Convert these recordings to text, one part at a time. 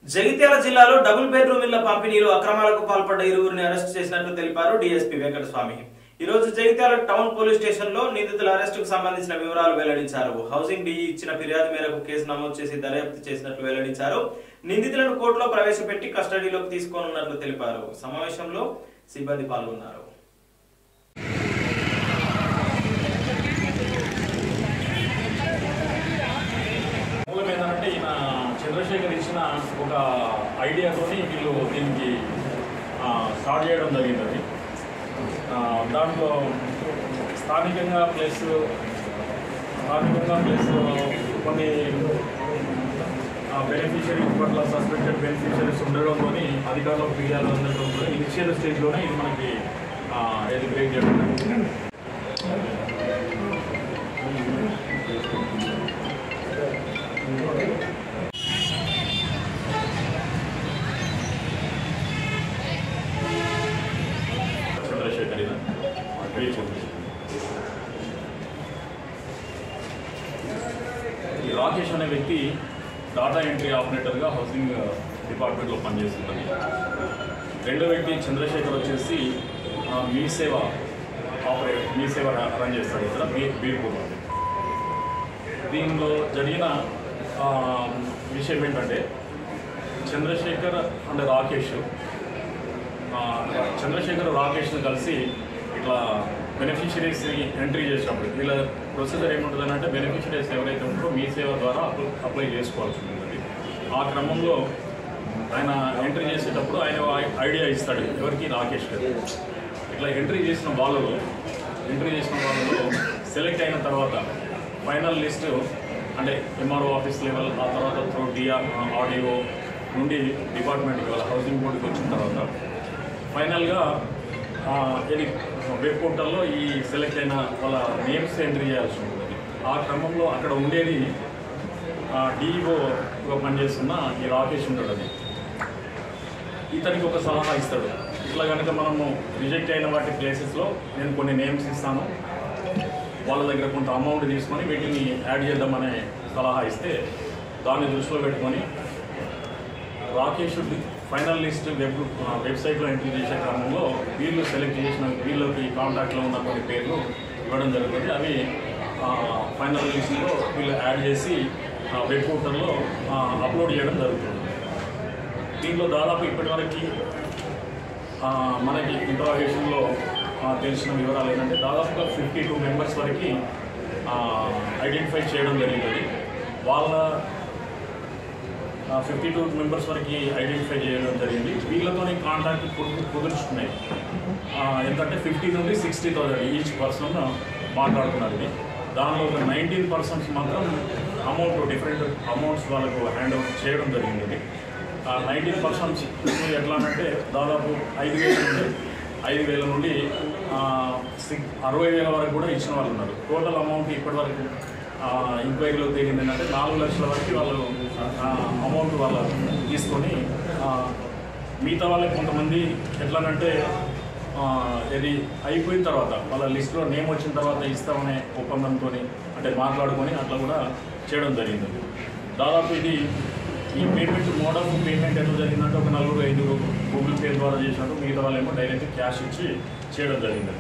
జగిత్యాల జిల్లాలో double bedroom ఇళ్ల పంపిణీలో అక్రమాలకు పాల్పడ్డ ఇరువురిని అరెస్ట్ చేసినట్లు తెలిపారు డీఎస్పీ వెంకటస్వామి ఈ రోజు జగిత్యాల టౌన్ పోలీస్ స్టేషన్ లో నిందితుల అరెస్టుకు సంబంధించిన వివరాలు వెల్లడించారు హౌసింగ్ డిఈ ఇచ్చిన ఫిర్యాదు మేరకు కేసు నమోదు చేసి దర్యాప్తు చేసినట్లు వెల్లడించారు నిందితులను కోర్టులో ప్రవేశపెట్టి కస్టడీలోకి తీసుకోనున్నట్లు తెలిపారు సమావేశంలో సిబ్బంది పాల్గొన్నారు మూలం ఏంటంటే ఈయన చంద్రశేఖర్ ఇచ్చిన ఒక ఐడియాతోని వీళ్ళు దీనికి ఆ, స్టార్ట్ చేయడం జరిగింది ఆ, దాంట్లో స్థానికంగా ప్లస్ స్థానికంగా ప్లస్ కొన్ని బెనిఫిషరీస్ పట్ల సస్పెక్టెడ్ బెనిఫిషరీస్ ఉండడంతో అధికారులకు ఫిర్యాదు అందడంతో ఇనిషియల్ స్టేజ్లోనే ఇది మనకి ఆ, ఇది బ్రేక్ చేయడం జరిగింది. చంద్రశేఖర్ ఈయన. వి చంద్రశేఖర్. ఈ రాకేష్ అనే వ్యక్తి డాటా ఎంట్రీ ఆపరేటర్గా హౌసింగ్ డిపార్ట్మెంట్లో పనిచేస్తుంది రెండో వ్యక్తి చంద్రశేఖర్ వచ్చేసి ఆ, మీ సేవ ఆపరేట్ మీ సేవ ర- రన్ చేస్తాడు ఇక్కడ బీ బీర్పూర్ దీనిలో జరిగిన ఆ, విషయం ఏంటంటే చంద్రశేఖర్ అండ్ రాకేష్ ఆ, చంద్రశేఖర్ రాకేష్ని కలిసి ఇట్లా బెనిఫిషరీస్ ఎంట్రీ చేసినప్పుడు వీళ్ళ ప్రొసీజర్ ఏముంటుందని అంటే బెనిఫిషరీస్ ఎవరైతే ఉంటారో మీ సేవ ద్వారా అప్లై అప్లై చేసుకోవాల్సి ఉంటుంది ఆ క్రమంలో ఆయన ఎంట్రీ చేసేటప్పుడు ఆయన ఐ- ఐడియా ఇస్తాడు ఎవరికి రాకేష్ గారు ఇట్లా ఎంట్రీ చేసిన వాళ్ళలో ఎంట్రీ చేసిన వాళ్ళలో సెలెక్ట్ అయిన తర్వాత ఫైనల్ లిస్ట్ అంటే ఎంఆర్ఓ ఆఫీస్ లెవెల్ ఆ తర్వాత త్రూ డిఆర్ ఆడియో నుండి డిపార్ట్మెంట్కి వాళ్ళ హౌసింగ్ బోర్డుకి వచ్చిన తర్వాత ఫైనల్గా ఆ, ఇది వెబ్ పోర్టల్లో ఈ సెలెక్ట్ అయిన వాళ్ళ నేమ్స్ ఎంట్రీ చేయాల్సి ఉంటుంది ఆ క్రమంలో అక్కడ ఉండేది డిఈఓగా పనిచేస్తున్న ఈ రాకేష్ ఉంటాడు అది ఇతనికి ఒక సలహా ఇస్తాడు ఇట్లా కనుక మనము రిజెక్ట్ అయిన వాటి ప్లేసెస్లో నేను కొన్ని నేమ్స్ ఇస్తాను వాళ్ళ దగ్గర కొంత అమౌంట్ తీసుకొని వీటిని యాడ్ చేద్దామనే సలహా ఇస్తే దాన్ని దృష్టిలో పెట్టుకొని రాకేష్ ఫైనల్ లిస్ట్ వెబ్ వెబ్సైట్లో ఎంట్రీ చేసే క్రమంలో వీళ్ళు సెలెక్ట్ చేసిన వీళ్ళకి కాంటాక్ట్లో ఉన్న కొన్ని పేర్లు ఇవ్వడం జరుగుతుంది అవి ఆ, ఫైనల్ లిస్ట్లో వీళ్ళు యాడ్ చేసి ఆ, వెబ్ పోర్టల్లో ఆ, అప్లోడ్ చేయడం జరుగుతుంది దీంట్లో దాదాపు ఇప్పటివరకు ఆ, మనకి ఇంట్రాగేషన్లో తెలిసిన వివరాలు ఏంటంటే దాదాపుగా ఫిఫ్టీ టూ మెంబర్స్ వరకు ఐడెంటిఫై చేయడం జరిగింది వాళ్ళ ఫిఫ్టీ టూ మెంబర్స్ వరకు ఐడెంటిఫై చేయడం జరిగింది వీళ్ళతోని కాంటాక్ట్ కుదు- కుదుర్చుకున్నాయి ఆ, ఎంతంటే ఫిఫ్టీ నుండి సిక్స్టీ థౌసండ్ ఈచ్ పర్సన్ మాట్లాడుతున్నారు ఇది దానిలో ఒక నైన్టీన్ పర్సెంట్స్ మాత్రం అమౌంట్ డిఫరెంట్ అమౌంట్స్ వాళ్ళకు హ్యాండ్ ఓవర్ చేయడం జరిగింది ఆ నైన్టీన్ పర్సెంట్స్ ఎట్లా అంటే దాదాపు ఐదు వేల నుండి ఐదు వేల నుండి ఆ, సిక్ అరవై వేల వరకు కూడా ఇచ్చిన వాళ్ళు ఉన్నారు టోటల్ అమౌంట్ ఇప్పటివరకు ఎంక్వైరీలో తేలింది ఏంటంటే నాలుగు లక్షల వరకు వాళ్ళు అమౌంట్ వాళ్ళు తీసుకొని ఆ, మిగతా వాళ్ళకి కొంతమంది ఎట్లానంటే ఆ, ఇది అయిపోయిన తర్వాత వాళ్ళ లిస్ట్లో నేమ్ వచ్చిన తర్వాత ఇస్తామనే ఒప్పందంతో అంటే మాట్లాడుకొని అట్లా కూడా చేయడం జరిగింది దాదాపు ఇది ఈ పేమెంట్ మోడ్ ఆఫ్ పేమెంట్ ఎట్లా జరిగిందంటే ఒక నలుగురు ఐదుగురు గూగుల్ పే ద్వారా చేసినట్టు మిగతా వాళ్ళేమో డైరెక్ట్ క్యాష్ ఇచ్చి చేయడం జరిగింది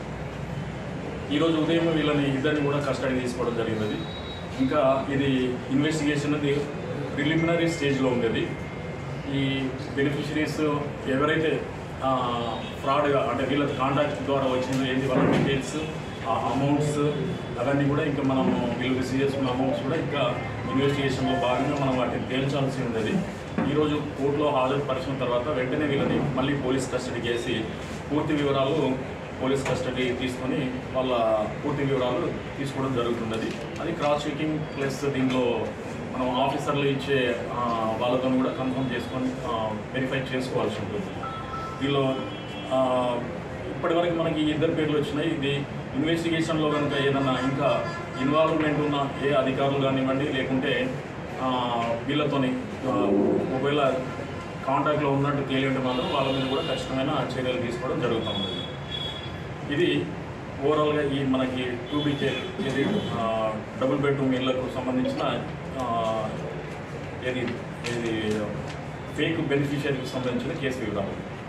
ఈరోజు ఉదయం వీళ్ళని ఇద్దరిని కూడా కస్టడీ తీసుకోవడం జరిగినది ఇంకా ఇది ఇన్వెస్టిగేషన్ అది ప్రిలిమినరీ స్టేజ్లో ఉండేది ఈ బెనిఫిషరీస్ ఎవరైతే ఫ్రాడ్గా అంటే వీళ్ళ కాంటాక్ట్ ద్వారా వచ్చిందో ఏంటి వాళ్ళ డీటెయిల్స్ ఆ అమౌంట్స్ అవన్నీ కూడా ఇంకా మనము వీళ్ళు రిసీవ్ చేసుకున్న అమౌంట్స్ కూడా ఇంకా ఇన్వెస్టిగేషన్లో భాగంగా మనం వాటిని తేల్చాల్సి ఉన్నది ఈరోజు కోర్టులో హాజరుపరిచిన తర్వాత వెంటనే వీళ్ళని మళ్ళీ పోలీస్ కస్టడీకి వేసి పూర్తి వివరాలు పోలీస్ కస్టడీ తీసుకొని వాళ్ళ పూర్తి వివరాలు తీసుకోవడం జరుగుతున్నది అది క్రాస్ చెకింగ్ ప్లస్ దీనిలో మనం ఆఫీసర్లు ఇచ్చే ఆ, వాళ్ళతో కూడా కన్ఫర్మ్ చేసుకొని వెరిఫై చేసుకోవాల్సి ఉంటుంది దీనిలో ఆ, ఇప్పటివరకు మనకి ఈ ఇద్దరు పేర్లు వచ్చినాయి ఇది ఇన్వెస్టిగేషన్లో కనుక ఏదన్నా ఇంకా ఇన్వాల్వ్మెంట్ ఉన్న ఏ అధికారులు కానివ్వండి లేకుంటే ఆ, వీళ్ళతోని ఆ, ఒకవేళ కాంటాక్ట్లో ఉన్నట్టు తేలింటే మాత్రం వాళ్ళ మీద కూడా ఖచ్చితమైన చర్యలు తీసుకోవడం జరుగుతుంది ఇది ఓవరాల్గా ఈ మనకి టూ బీకే ఇది ఆ, డబుల్ బెడ్రూమ్ ఇళ్లకు సంబంధించిన ఆ, ఇది ఇది ఫేక్ బెనిఫిషియరీకి సంబంధించిన కేసు వివరాలు